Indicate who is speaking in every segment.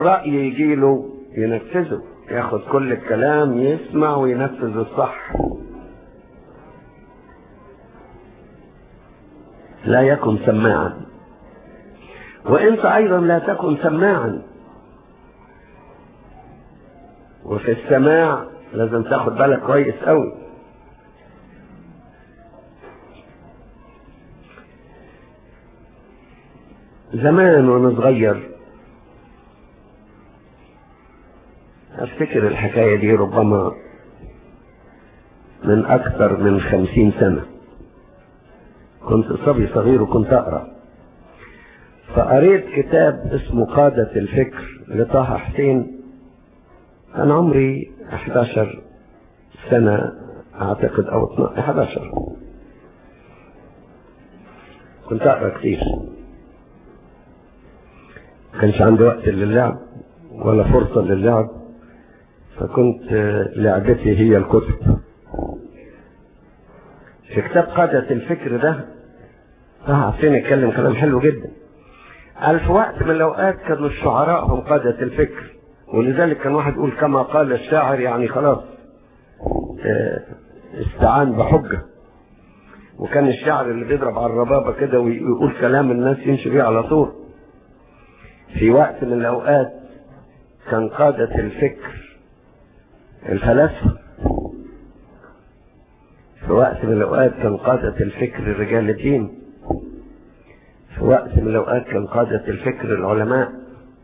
Speaker 1: رأي يجيله ينفذه ياخد كل الكلام يسمع وينفذ الصح لا يكن سماعا وانت ايضا لا تكن سماعا وفي السماع لازم تاخد بالك كويس قوي زمان وانا صغير افتكر الحكاية دي ربما من اكثر من خمسين سنة كنت صبي صغير وكنت اقرأ فقريت كتاب اسمه قادة الفكر لطه حسين كان عمري 11 سنة اعتقد او 11 كنت اقرا كتير كانش عندي وقت للعب ولا فرصة للعب فكنت لعبتي هي الكتب في كتاب قادة الفكر ده طه حسين يتكلم كلام حلو جدا قال في وقت من الاوقات كانوا الشعراء هم قادة الفكر ولذلك كان واحد يقول كما قال الشاعر يعني خلاص استعان بحجة وكان الشاعر اللي بيضرب على الربابة كده ويقول كلام الناس يمشي بيه على طول في وقت من الأوقات كان قادة الفكر الفلاسفة في وقت من الأوقات كان قادة الفكر رجال الدين في وقت من الأوقات كان قادة الفكر العلماء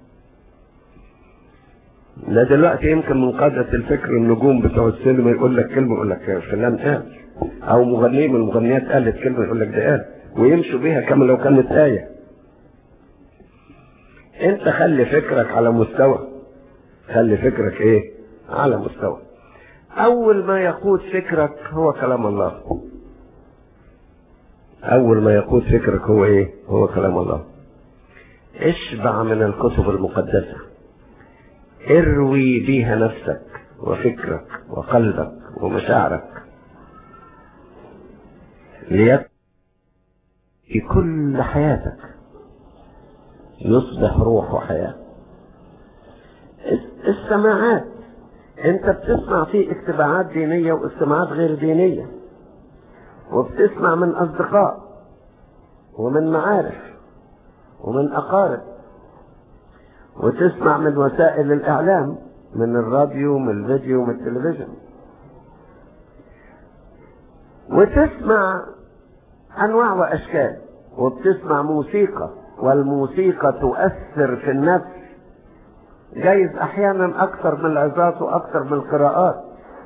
Speaker 1: لا دلوقتي يمكن من قادة الفكر النجوم بتوع السينما يقول لك كلمة يقول لك فلان قال أو مغني من المغنيات قالت كلمة يقول لك ده قال ويمشوا بيها كما لو كانت آية أنت خلي فكرك على مستوى خلي فكرك إيه؟ على مستوى أول ما يقود فكرك هو كلام الله أول ما يقود فكرك هو إيه؟ هو كلام الله اشبع من الكتب المقدسة اروي بيها نفسك وفكرك وقلبك ومشاعرك ليكن في كل حياتك يصبح روح وحياة السماعات انت بتسمع في اجتماعات دينية واجتماعات غير دينية وبتسمع من اصدقاء ومن معارف ومن اقارب وتسمع من وسائل الاعلام من الراديو من الفيديو من التلفزيون وتسمع انواع واشكال وبتسمع موسيقى والموسيقى تؤثر في النفس جايز احيانا اكثر من العظات واكثر من القراءات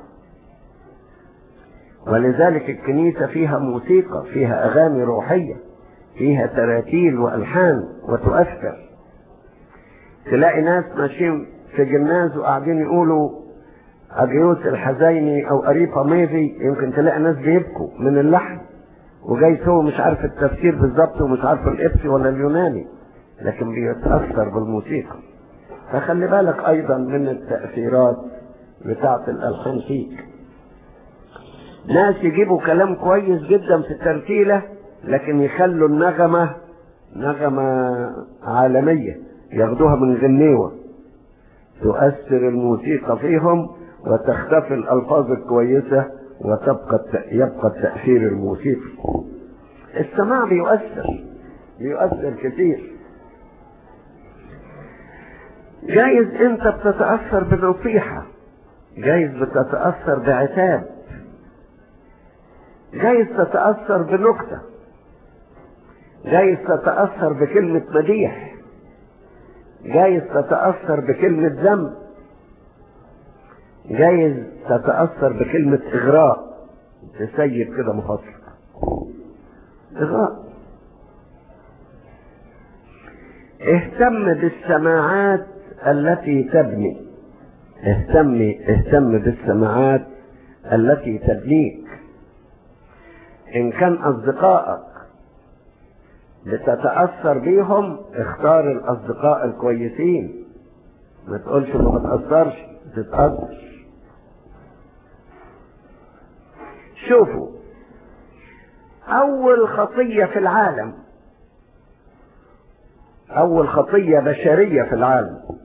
Speaker 1: ولذلك الكنيسة فيها موسيقى فيها اغاني روحية فيها تراتيل والحان وتؤثر تلاقي ناس ماشيين في جناز وقاعدين يقولوا أبيوت الحزيني أو أريفة ميفي يمكن تلاقي ناس بيبكوا من اللحن وجاي هو مش عارف التفسير بالظبط ومش عارف الإبسي ولا اليوناني لكن بيتأثر بالموسيقى فخلي بالك أيضا من التأثيرات بتاعة الألحان فيك ناس يجيبوا كلام كويس جدا في الترتيلة لكن يخلوا النغمة نغمة عالمية ياخدوها من غنيوة تؤثر الموسيقى فيهم وتختفي الألفاظ الكويسة وتبقى يبقى التأثير الموسيقي السماع بيؤثر بيؤثر كثير جايز انت بتتأثر بنصيحة جايز بتتأثر بعتاب جايز تتأثر بنكتة جايز تتأثر بكلمة مديح جايز تتأثر بكلمة ذنب جايز تتأثر بكلمة إغراء تسيب كده مفصل إغراء اهتم بالسماعات التي تبني اهتمي اهتم بالسماعات التي تبنيك ان كان اصدقائك بتتأثر بيهم اختار الاصدقاء الكويسين ما تقولش ما بتأثرش تتأثر شوفوا اول خطية في العالم اول خطية بشرية في العالم